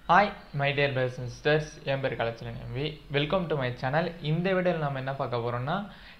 hi my dear brothers and sisters என் பேர் Kalachalan MP welcome to my channel இந்த வீடியோவில் நம்ம என்ன பார்க்க போகிறோம்னா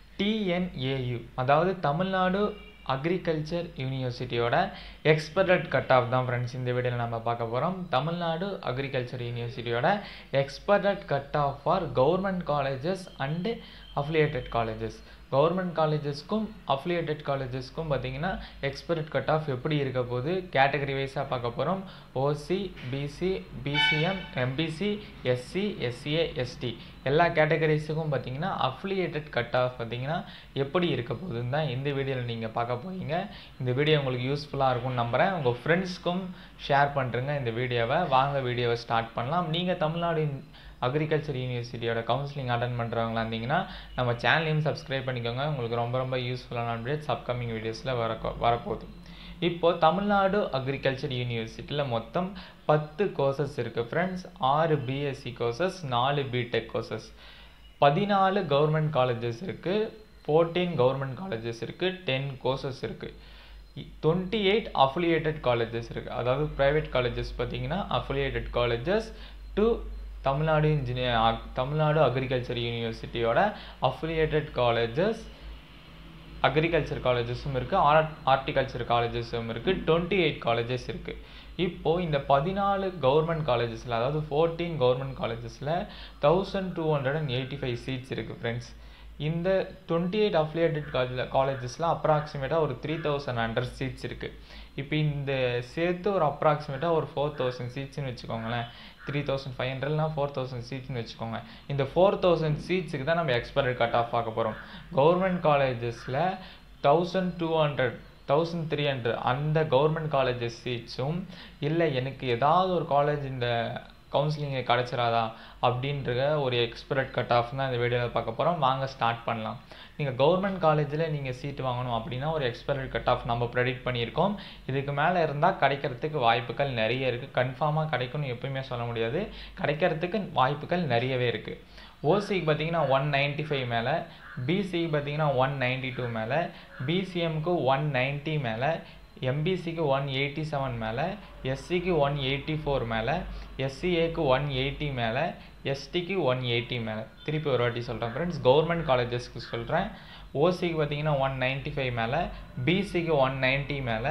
டிஎன்ஏயு அதாவது தமிழ்நாடு அக்ரிகல்ச்சர் யூனிவர்சிட்டியோட எக்ஸ்பர்ட் கட் ஆஃப் தான் ஃப்ரெண்ட்ஸ் இந்த வீடியோவில் நம்ம பார்க்க போகிறோம் தமிழ்நாடு அக்ரிகல்ச்சர் யூனிவர்சிட்டியோட expert cut off for government colleges and affiliated colleges government காலேஜஸ்க்கும் அஃபிலியேட்டட் காலேஜஸ்க்கும் பார்த்தீங்கன்னா எக்ஸ்பர்ட் கட் ஆஃப் எப்படி இருக்க போகுது கேட்டகரி வைஸாக பார்க்க போகிறோம் OC BC BCM MBC SC SCA ST எல்லா கேட்டகரிஸுக்கும் பார்த்தீங்கன்னா அஃபிலியேட்டட் கட் ஆஃப் பார்த்தீங்கன்னா எப்படி இருக்க போகுதுன்னு தான் இந்த வீடியோவில் நீங்கள் பார்க்க போறீங்க இந்த வீடியோ உங்களுக்கு யூஸ்ஃபுல்லாக இருக்கும்னு நம்புகிறேன் உங்கள் ஃப்ரெண்ட்ஸ்க்கும் ஷேர் பண்ணுறேங்க இந்த வீடியோவை வாங்க வீடியோவை ஸ்டார்ட் பண்ணலாம் நீங்கள் தமிழ்நாடு அக்ரிகல்ச்சர் யூனிவர்சிட்டியோட கவுன்சிலிங் அட்டன் பண்ணுறவங்களா இருந்தீங்கன்னா நம்ம சேனலையும் சப்ஸ்கிரைப் பண்ணிக்கோங்க உங்களுக்கு ரொம்ப ரொம்ப யூஸ்ஃபுல்லான அப்டேட்ஸ் அப்கமிங் வீடியோஸில் வர வரப்போகுது இப்போது தமிழ்நாடு அக்ரிகல்ச்சர் யூனிவர்சிட்டியில் மொத்தம் பத்து கோர்சஸ் இருக்குது ஃப்ரெண்ட்ஸ் ஆறு பிஎஸ்சி கோர்சஸ் நாலு பிடெக் கோர்சஸ் பதினாலு கவர்மெண்ட் காலேஜஸ் இருக்குது ஃபோர்டீன் கவர்மெண்ட் காலேஜஸ் இருக்குது டென் கோர்சஸ் இருக்குது டுவெண்ட்டி எயிட் அஃபிலியேட்டட் காலேஜஸ் இருக்குது அதாவது ப்ரைவேட் காலேஜஸ் பார்த்தீங்கன்னா affiliated colleges to Tamil Nadu engineer Tamil Nadu agriculture யூனிவர்சிட்டியோட அஃபிலியேட்டட் காலேஜஸ் அக்ரிகல்ச்சர் காலேஜஸும் இருக்குது ஆர்ட் ஆர்டிகல்ச்சர் காலேஜஸும் இருக்குது டுவெண்ட்டி எயிட் காலேஜஸ் இருக்குது இப்போது இந்த பதினாலு கவர்மெண்ட் காலேஜஸில் அதாவது ஃபோர்டீன் கவர்மெண்ட் காலேஜஸில் thousand two hundred and eighty five seats இருக்குது ஃப்ரெண்ட்ஸ் இந்த டுவெண்ட்டி எயிட் அஃபிலியேட்டட் காலேஜ் காலேஜஸில் அப்ராக்சிமேட்டாக ஒரு த்ரீ தௌசண்ட் ஹண்ட்ரட் சீட்ஸ் இருக்குது இப்போ இந்த சேர்த்து ஒரு அப்ராக்சிமேட்டாக ஒரு ஃபோர் தௌசண்ட் சீட்ஸ்னு வச்சுக்கோங்களேன் த்ரீ தௌசண்ட் ஃபைவ் ஹண்ட்ரட்னா ஃபோர் தௌசண்ட் சீட்ஸ்னு வச்சுக்கோங்க இந்த ஃபோர் தௌசண்ட் சீட்ஸுக்கு தான் நம்ம எக்ஸ்பர்ட் கட் ஆஃப் பார்க்க போகிறோம் கவர்மெண்ட் காலேஜஸில் thousand two hundred thousand three hundred அந்த கவர்மெண்ட் காலேஜஸ் சீட்ஸும் இல்லை எனக்கு ஏதாவது ஒரு காலேஜ் இந்த கவுன்சிலிங்கை கிடச்சிராதா அப்படின்ற ஒரு எக்ஸ்பர்ட் கட் ஆஃப் தான் இந்த வீடியோவில் பார்க்க போகிறோம் வாங்க ஸ்டார்ட் பண்ணலாம் நீங்கள் கவர்மெண்ட் காலேஜில் நீங்கள் சீட் வாங்கணும் அப்படின்னா ஒரு எக்ஸ்பர்ட் கட் ஆஃப் நம்ம ப்ரெடிக்ட் பண்ணியிருக்கோம் இதுக்கு மேலே இருந்தால் கிடைக்கிறதுக்கு வாய்ப்புகள் நிறைய இருக்குது கன்ஃபார்மாக கிடைக்கும்னு எப்பயுமே சொல்ல முடியாது கிடைக்கிறதுக்கு வாய்ப்புகள் நிறையவே இருக்குது ஓசிக்கு பார்த்தீங்கன்னா ஒன் நைன்ட்டி ஃபைவ் மேலே பிசிக்கு பார்த்தீங்கன்னா ஒன் நைன்ட்டி டூ மேலே பிசிஎம்க்கு ஒன் நைன்ட்டி மேலே எம்பிசிக்கு ஒன் எயிட்டி செவன் மேலே எஸ்சிக்கு ஒன் எயிட்டி ஃபோர் மேலே எஸ்சிஏக்கு ஒன் எயிட்டி மேலே எஸ்டிக்கு ஒன் எயிட்டி மேலே திருப்பி ஒரு வாட்டி சொல்கிறேன் ஃப்ரெண்ட்ஸ் கவர்மெண்ட் காலேஜஸ்க்கு சொல்கிறேன் ஓசிக்கு பார்த்தீங்கன்னா ஒன் நைன்ட்டி ஃபைவ் மேலே பிசிக்கு ஒன் நைன்ட்டி மேலே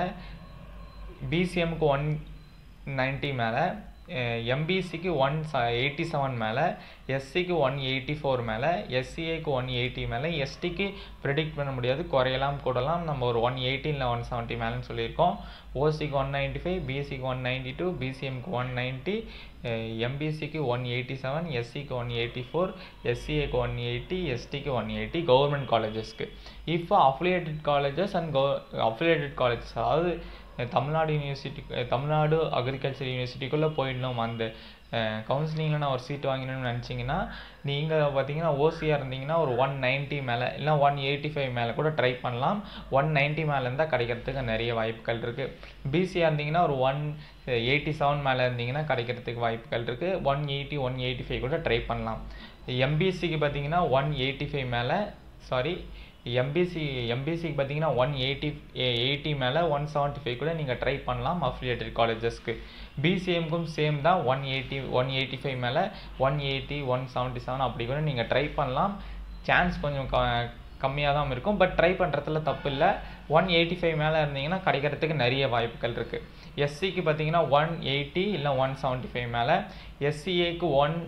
பிசிஎம்க்கு ஒன் நைன்ட்டி மேலே எம்பிசிக்கு ஒன் ச எயிட்டி செவன் மேலே எஸ்சிக்கு ஒன் எயிட்டி ஃபோர் மேலே எஸ்சிஏக்கு ஒன் எயிட்டி மேலே எஸ்டிக்கு ப்ரிடிக்ட் பண்ண முடியாது குறையலாம் கூடலாம் நம்ம ஒரு ஒன் எயிட்டீனில் ஒன் செவன்ட்டி மேலேன்னு சொல்லியிருக்கோம் ஓசிக்கு ஒன் நைன்ட்டி ஃபைவ் பிசிக்கு ஒன் நைன்ட்டி டூ பிசிஎம்க்கு ஒன் நைன்ட்டி எம்பிசிக்கு ஒன் எயிட்டி செவன் எஸ்சிக்கு ஒன் எயிட்டி ஃபோர் எஸ்சிஏக்கு ஒன் எயிட்டி எஸ்டிக்கு ஒன் எயிட்டி கவர்மெண்ட் காலேஜஸ்க்கு இப்போ அஃபிலியேட்டட் காலேஜஸ் அண்ட் கவ அஃபிலியேட்டட் காலேஜஸ் அதாவது தமிழ்நாடு யூனிவர்சிட்டி தமிழ்நாடு அக்ரிகல்ச்சர் யூனிவர்சிட்டிக்குள்ளே போயிடணும் அந்த கவுன்சிலிங்கில் நான் ஒரு சீட் வாங்கினோம்னு நினச்சிங்கன்னா நீங்கள் பார்த்தீங்கன்னா ஓசியாக இருந்தீங்கன்னா ஒரு ஒன் நைன்ட்டி மேலே இல்லை ஒன் எயிட்டி ஃபைவ் மேலே கூட ட்ரை பண்ணலாம் ஒன் நைன்ட்டி மேலே இருந்தால் கிடைக்கிறதுக்கு நிறைய வாய்ப்புகள் இருக்குது பிசியாக இருந்தீங்கன்னா ஒரு ஒன் எயிட்டி செவன் மேலே இருந்தீங்கன்னா கிடைக்கிறதுக்கு வாய்ப்புகள் இருக்குது one eighty one eighty five கூட ட்ரை பண்ணலாம் எம்பிசிக்கு பார்த்தீங்கன்னா ஒன் எயிட்டி ஃபைவ் மேலே சாரி எம்பிசி எம்பிசிக்கு பார்த்தீங்கன்னா ஒன் எயிட்டி எயிட்டி மேலே ஒன் செவன்ட்டி ஃபைவ் கூட நீங்கள் ட்ரை பண்ணலாம் அஃபிலியேட்டட் காலேஜஸ்க்கு பிசிஎம்க்கும் சேம் தான் one eighty one eighty five மேலே one eighty one seventy seven அப்படி கூட நீங்கள் ட்ரை பண்ணலாம் சான்ஸ் கொஞ்சம் க கம்மியாக தான் இருக்கும் பட் ட்ரை பண்ணுறதுல தப்பு இல்லை ஒன் எயிட்டி ஃபைவ் மேலே இருந்தீங்கன்னா கிடைக்கிறதுக்கு நிறைய வாய்ப்புகள் இருக்குது எஸ்சிக்கு பார்த்தீங்கன்னா ஒன் எயிட்டி இல்லை ஒன் செவன்ட்டி ஃபைவ் மேலே எஸ்சிஏக்கு one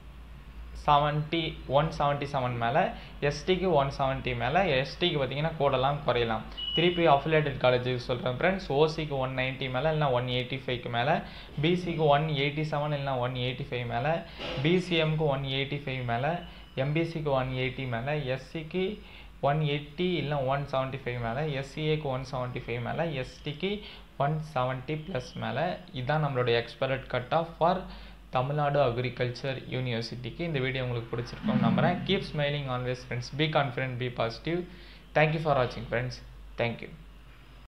seventy one seventy seven மேலே எஸ்டிக்கு ஒன் செவன்ட்டி மேலே எஸ்டிக்கு பார்த்தீங்கன்னா கூடலாம் குறையலாம் திருப்பி அஃபிலேட்டட் காலேஜுக்கு சொல்கிறேன் ஃப்ரெண்ட்ஸ் ஓசிக்கு ஒன் நைன்ட்டி மேலே இல்லைனா ஒன் எயிட்டி ஃபைவ்க்கு மேலே பிசிக்கு ஒன் எயிட்டி செவன் இல்லைனா ஒன் எயிட்டி ஃபைவ் மேலே பிசிஎம்க்கு ஒன் எயிட்டி ஃபைவ் மேலே எம்பிசிக்கு ஒன் எயிட்டி மேலே எஸ்சிக்கு ஒன் எயிட்டி இல்லை ஒன் செவன்ட்டி ஃபைவ் மேலே எஸ்சிஏக்கு ஒன் செவன்ட்டி ஃபைவ் மேலே எஸ்டிக்கு ஒன் செவன்ட்டி ப்ளஸ் மேலே இதுதான் நம்மளுடைய expert cut off for Tamil Nadu agriculture யூனிவர்சிட்டிக்கு இந்த வீடியோ உங்களுக்கு பிடிச்சிருக்கும் நம்புகிறேன் keep smiling always friends be confident be positive thank you for வாட்சிங் ஃப்ரெண்ட்ஸ் தேங்க்யூ